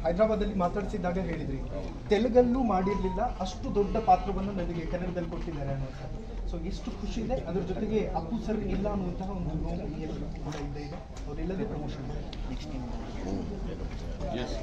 ಹೈದರಾಬಾದಲ್ಲಿ ಮಾತಾಡಿಸಿದಾಗ ಹೇಳಿದ್ರಿ ತೆಲುಗಲ್ಲೂ ಮಾಡಿರ್ಲಿಲ್ಲ ಅಷ್ಟು ದೊಡ್ಡ ಪಾತ್ರವನ್ನು ನನಗೆ ಕನ್ನಡದಲ್ಲಿ ಕೊಟ್ಟಿದ್ದಾರೆ ಅನ್ನೋದು ಸೊ ಎಷ್ಟು ಖುಷಿ ಇದೆ ಅದ್ರ ಜೊತೆಗೆ ಅಪ್ಪು ಸರ್ ಇಲ್ಲ ಅನ್ನುವಂತಹ ಒಂದು ನೋವು ಎಲ್ಲರಿಗೂ ಕೂಡ ಇದ್ದೇ ಇದೆ ಅವರೆಲ್ಲದೇ promotion next yes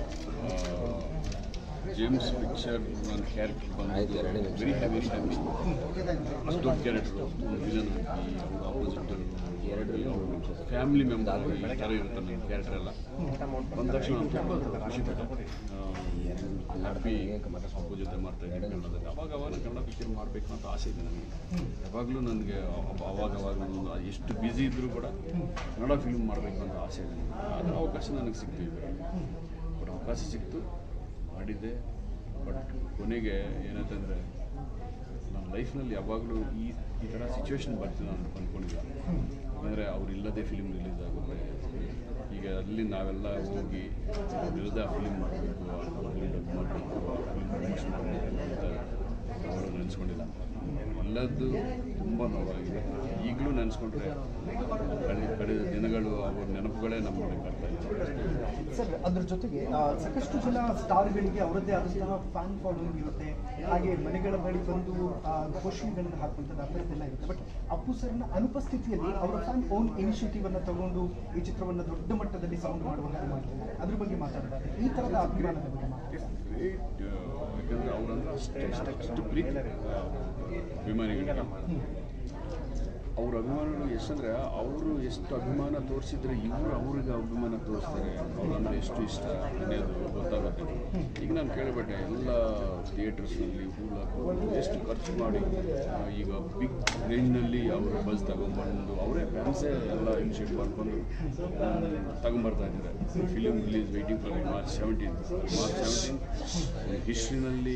James picture ನನ್ನ ಕ್ಯಾರೆಕ್ಟರ್ ಬಂದು ವೆರಿ ಹ್ಯಾಪಿ ಹ್ಯಾಪಿ ಅಷ್ಟು ದೊಡ್ಡ ಕ್ಯಾರೆಕ್ಟರ್ ವಿಲನ್ ಆಗಿ ಆಪೋಸಿಟ್ ಫ್ಯಾಮಿಲಿ ಮೆಂಬರ್ ಈ ಥರ ಇರುತ್ತೆ ನನ್ನ ಕ್ಯಾರೆಕ್ಟರ್ ಎಲ್ಲ ಬಂದ ತಕ್ಷಣ ನಾನು ತುಂಬ ಖುಷಿ ಪಟ್ಟೆ ಹ್ಯಾಪಿ ಅಪ್ಪು ಜೊತೆ ಮಾಡ್ತಾ ಇದ್ದೀನಿ ಕನ್ನಡದಲ್ಲಿ ಅವಾಗ ಅವಾಗ ಕನ್ನಡ ಪಿಕ್ಚರ್ ಮಾಡಬೇಕು ಅಂತ ಆಸೆ ಇದೆ ನನಗೆ ಯಾವಾಗಲೂ ನನಗೆ ಅವ- ಅವಾಗ ಅವಾಗ ನಾನು ಎಷ್ಟು ಬ್ಯುಸಿ ಇದ್ದರೂ ಕೂಡ ಕನ್ನಡ ಫಿಲ್ಮ್ ಮಾಡಬೇಕು ಅಂತ ಆಸೆ ಇದೆ ನನಗೆ ಅದರ ಅವಕಾಶ ನನಗೆ ಸಿಕ್ತು ಈಗ ಬಟ್ ಅವಕಾಶ ಸಿಕ್ತು ಮಾಡಿದ್ದೆ ಬಟ್ ಕೊನೆಗೆ ಏನಂತಂದರೆ ನನ್ನ ಲೈಫ್ನಲ್ಲಿ ಯಾವಾಗಲೂ ಈ ಈ ಥರ ಸಿಚುವೇಶನ್ ಬರ್ತೀನಿ ನಾನು ಅಂದ್ಕೊಂಡಿಲ್ಲ ಯಾಕಂದರೆ ಅವರಿಲ್ಲದೆ ಫಿಲಿಮ್ ರಿಲೀಸ್ ಆಗುತ್ತೆ ಈಗ ಅಲ್ಲಿ ನಾವೆಲ್ಲ ಹೋಗಿ ಅವ್ರಿಲ್ಲದೆ ಆ ಫಿಲಿಮ್ ಮಾಡಬೇಕು ಡಬ್ ಮಾಡಬೇಕು ಫಿಲಿಮ್ ಪ್ರಮೋಷನ್ ಮಾಡಬೇಕು ಅಂತ ಅವರು ನೆನೆಸ್ಕೊಂಡಿಲ್ಲ ಎಲ್ಲದ್ದು ತುಂಬ ನೋವಾಗಿದೆ ಈಗಲೂ ನೆನೆಸ್ಕೊಂಡ್ರೆ ಕಳೆ ಕಳೆದ ದಿನಗಳು ಅವ್ರ ನೆನಪುಗಳೇ ನಮ್ಮಲ್ಲಿ ಬರ್ತಾ ಇದೆ ಸರ್ ಅದ್ರ ಜೊತೆಗೆ ಆ, ಸಾಕಷ್ಟು ಜನ ಸ್ಟಾರ್ಗಳಿಗೆ ಅವರದ್ದೇ ಆದಂತಹ ಫ್ಯಾನ್ ಫಾಲೋಯಿಂಗ್ ಇರುತ್ತೆ ಹಾಗೆ ಮನೆಗಳ ಬಳಿ ಬಂದು ಆ, ಘೋಷಣೆಗಳನ್ನು ಹಾಕುವಂಥದ್ದು ಅಭ್ಯರ್ಥೆಲ್ಲ ಇರುತ್ತೆ ಬಟ್ ಅಪ್ಪು ಸರ್ನ ಅನುಪಸ್ಥಿತಿಯಲ್ಲಿ ಅವರ ಫ್ಯಾನ್ ಓನ್ ಇನಿಷಿಯೇಟಿವ್ ಅನ್ನು ತಗೊಂಡು ಈ ಚಿತ್ರವನ್ನು ದೊಡ್ಡ ಮಟ್ಟದಲ್ಲಿ ಸೌಂಡ್ ಮಾಡುವಂತೆ ಮಾಡ್ತಿದ್ದಾರೆ ಅದ್ರ ಬಗ್ಗೆ ಮಾತಾಡಿದ್ದಾರೆ ಈ ತರದ ಅಭಿಮಾನದ ಬಗ್ಗೆ ಮಾತಾಡ್ತಾರೆ ಗ್ರೇಟ್ ಯಾಕಂದರೆ ಅವರಂದ್ರೆ ಅಷ್ಟೇ ಅಷ್ಟು ಅಷ್ಟು ಪ್ರೀತಿ ಆ, ಅಭಿಮಾನಿಗಳಿಗೆ ಅವ್ರ ಅಭಿಮಾನಿಗಳು ಎಷ್ಟಂದ್ರೆ ಅವರು ಎಷ್ಟು ಅಭಿಮಾನ ತೋರಿಸಿದ್ರೆ ಇವರು ಅವ್ರಿಗೆ ಅಭಿಮಾನ ತೋರಿಸ್ತಾರೆ ಅವ್ರಂದ್ರೆ ಎಷ್ಟು ಇಷ್ಟ ಅನ್ನೋದು ಗೊತ್ತಾಗುತ್ತೆ ಈಗ ನಾನು ಕೇಳಿಬಿಟ್ಟೆ ಎಲ್ಲ ಥಿಯೇಟರ್ಸ್ನಲ್ಲಿ ಹೂಲ್ ಹಾಕೊಂಡು ಎಷ್ಟು ಖರ್ಚು ಮಾಡಿ ಆ, ಈಗ ಬಿಗ್ ರೇಂಜ್ನಲ್ಲಿ ಅವರು ಬಸ್ ತಗೊಂಡ್ಬಂದು ಅವರೇ ಫ್ಯಾನ್ಸೇ ಎಲ್ಲ ಇನಿಷಿಯೇಟ್ ಮಾಡ್ಕೊಂಡು ತಗೊಂಬರ್ತಾ ಇದ್ದಾರೆ film release waiting for March seventeen March seventeen ಹಿಸ್ಟ್ರಿನಲ್ಲಿ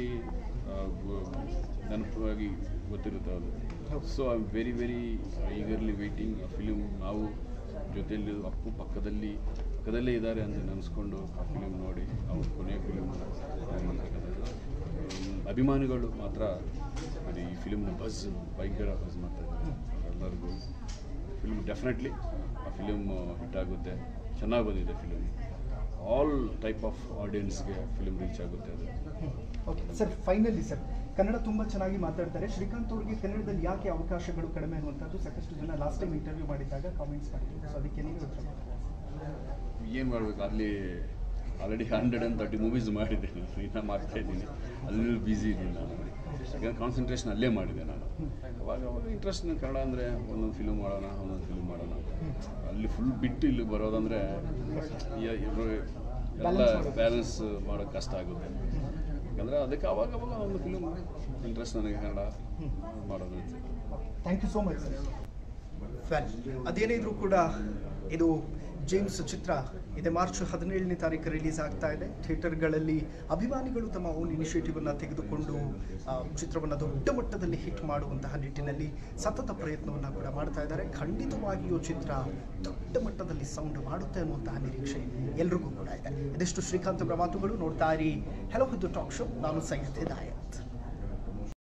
ನೆನಪಾಗಿ ಗೊತ್ತಿರುತ್ತೆ ಅದು so I am very very eagerly waiting ಆ ಫಿಲಿಮ್ ನಾವು ಜೊತೆಯಲ್ಲಿ ಅಪ್ಪು ಪಕ್ಕದಲ್ಲಿ ಪಕ್ಕದಲ್ಲೇ ಇದ್ದಾರೆ ಅಂತ ನೆನೆಸ್ಕೊಂಡು ಆ ಫಿಲಿಮ್ ನೋಡಿ ಅವ್ರ ಕೊನೆಯ ಫಿಲಿಮ್ ಅಭಿಮಾನಿಗಳು ಮಾತ್ರ ಅದು ಈ ಫಿಲಿಮ್ನ ಬಸ್ ಭಯಂಕರ ಬಸ್ ಮಾಡ್ತಾ ಇದ್ದಾರೆ ಎಲ್ಲರಿಗೂ ಫಿಲ್ಮ್ ಡೆಫಿನೆಟ್ಲಿ ಆ ಫಿಲಿಮ್ ಹಿಟ್ ಆಗುತ್ತೆ ಚೆನ್ನಾಗಿ ಬಂದಿದೆ ಫಿಲಿಮ್ ಆಲ್ ಟೈಪ್ ಆಫ್ ಆಡಿಯನ್ಸ್ಗೆ ಫಿಲಿಮ್ ರೀಚ್ ಆಗುತ್ತೆ ಅದು okay sir finally sir Kannada ತುಂಬ ಚೆನ್ನಾಗಿ ಮಾತಾಡ್ತಾರೆ ಶ್ರೀಕಾಂತ್ ಅವ್ರಿಗೆ ಕನ್ನಡದಲ್ಲಿ ಯಾಕೆ ಅವಕಾಶಗಳು ಕಡಿಮೆ ಅನ್ನುವಂಥದ್ದು ಸಾಕಷ್ಟು ಜನ ಲಾಸ್ಟ್ ಟೈಮ್ ಇಂಟರ್ವ್ಯೂ ಮಾಡಿದಾಗ ಕಾಮೆಂಟ್ಸ್ ಮಾಡಿದ್ರು ಸೊ ಅದಕ್ಕೆ ನೀವು ಉತ್ತರ ಮಾಡಿ. ಏನು ಮಾಡಬೇಕು ಅಲ್ಲಿ already hundred and thirty movies ಮಾಡಿದ್ದೆ ನಾನು ಇನ್ನೂ ಮಾಡ್ತಾ ಇದ್ದೀನಿ ಅಲ್ಲೂ ಬ್ಯುಸಿ ಇದ್ದೀನಿ ನಾನು ಯಾಕಂದ್ರೆ ಕಾನ್ಸಂಟ್ರೇಷನ್ ಅಲ್ಲೇ ಮಾಡಿದೆ ನಾನು ಅವಾಗ ಅವಾಗ ಇಂಟ್ರೆಸ್ಟ್ ಕನ್ನಡ ಅಂದರೆ ಒಂದೊಂದು ಫಿಲ್ಮ್ ಮಾಡೋಣ ಒಂದೊಂದು ಫಿಲ್ಮ್ ಮಾಡೋಣ ಅಲ್ಲಿ ಫುಲ್ ಬಿಟ್ಟು ಇಲ್ಲಿ ಬರೋದಂದರೆ ಯ- ಇವ್ರು ಎಲ್ಲ ಬ್ಯಾಲೆನ್ಸ್ ಮಾಡೋಕ್ಕೆ ಕಷ್ಟ ಆಗುತ್ತೆ ಯಾಕಂದರೆ ಅದಕ್ಕೆ ಅವಾಗ ಅವಾಗ ಒಂದು ಫಿಲ್ಮ್ ಇಂಟ್ರೆಸ್ಟ್ ನನಗೆ ಕನ್ನಡ ಮಾಡೋದು ಅಂತ thank you so much sir fan ಅದೇನೇ ಇದ್ರೂ ಕೂಡ ಇದು ಜೇಮ್ಸ್ ಚಿತ್ರ ಇದೆ ಮಾರ್ಚ್ ಹದಿನೇಳನೇ ತಾರೀಕು ರಿಲೀಸ್ ಆಗ್ತಾ ಇದೆ ಥಿಯೇಟರ್ಗಳಲ್ಲಿ ಅಭಿಮಾನಿಗಳು ತಮ್ಮ ಓನ್ ಇನಿಷಿಯೇಟಿವನ್ನು ತೆಗೆದುಕೊಂಡು ಆ, ಚಿತ್ರವನ್ನು ದೊಡ್ಡ ಮಟ್ಟದಲ್ಲಿ ಹಿಟ್ ಮಾಡುವಂತಹ ನಿಟ್ಟಿನಲ್ಲಿ ಸತತ ಪ್ರಯತ್ನವನ್ನು ಕೂಡ ಮಾಡ್ತಾ ಇದ್ದಾರೆ ಖಂಡಿತವಾಗಿಯೂ ಚಿತ್ರ ದೊಡ್ಡ ಮಟ್ಟದಲ್ಲಿ ಸೌಂಡ್ ಮಾಡುತ್ತೆ ಅನ್ನುವಂತಹ ನಿರೀಕ್ಷೆ ಎಲ್ರಿಗೂ ಕೂಡ ಇದೆ ಇದಿಷ್ಟು ಶ್ರೀಕಾಂತ್ ಅವರ ಮಾತುಗಳು ನೋಡ್ತಾ ಇರಿ ಹೆಲೋ ಹುದ್ದು ಟಾಕ್ ಶೋ ನಾನು ಸೈಯದ್ ಹಿದಾಯತ್